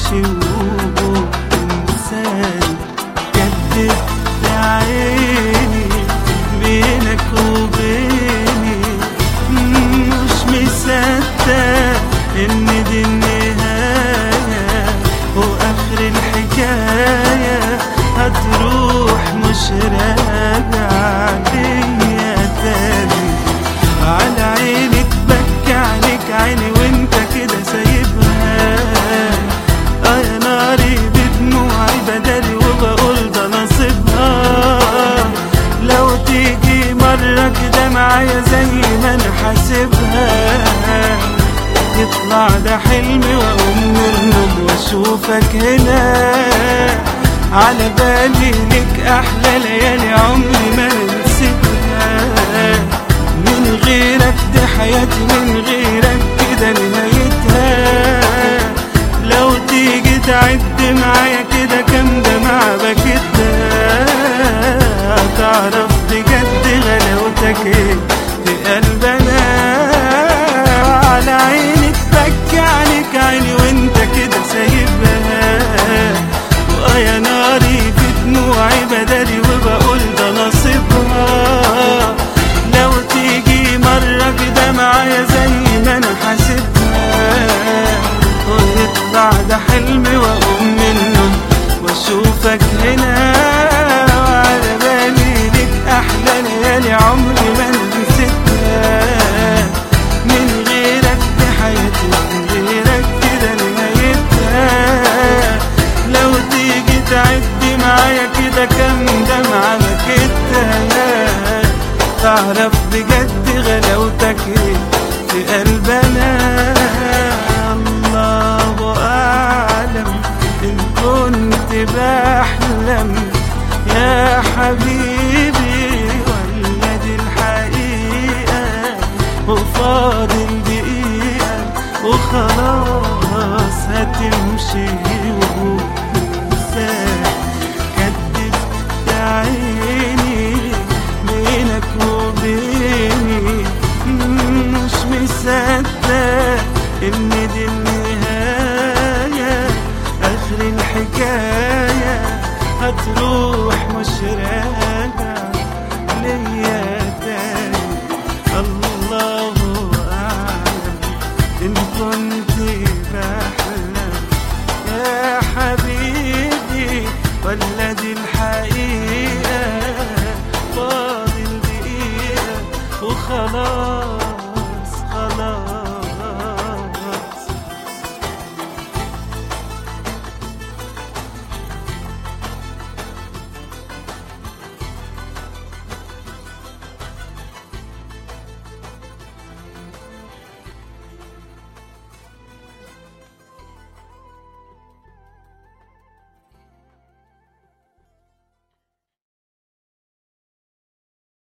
تمشي وتنساني جدد يا عيني بينك وبيني مش مصدق ان دي النهاية واخر الحكاية هتروح مش راجع ليا تاني على عيني تبكي عليك عيني وانت كده سايبها اه يا ناري بدموعي بداري وبقول ده نصيبها لو تيجي مرة كده معايا زي ما انا حاسبها يطلع ده حلمي واقوم من النوم واشوفك هنا على بالي لك احلى ليالي عمري ما نسيتها من غيرك دي حياتي من غيرك كده نهايتها لو تيجي تعد معايا كده كام دمعة بكتها تعرف بجد غلاوتك ايه في قلبنا على عيني تبكي عليك عيني وانت كده سايبها واه يا ناري في دموعي بداري وبقول ده نصيبها لو تيجي مرة كده معايا زي ما انا حاسبها ويطلع ده حلمي واقوم منه واشوفك هنا وعلى بالي ليك احلى ليالي عمري ما نسيتها من غيرك دي حياتي من غيرك كده نهايتها لو تيجي تعدي معايا كده كام دمعة بكتها تعرف بجد غلاوتك ايه في قلبنا الله أعلم إن كنت بحلم يا حبيبي ولا دي الحقيقة وفاضل دقيقة وخلاص هتمشي وتنساك كدب يا عيني بينك وبيني مش مصدق ان دي النهاية اخر الحكاية هتروح مش راجع ليا تاني الله اعلم ان كنت بحلم يا حبيبي ولا دي الحقيقة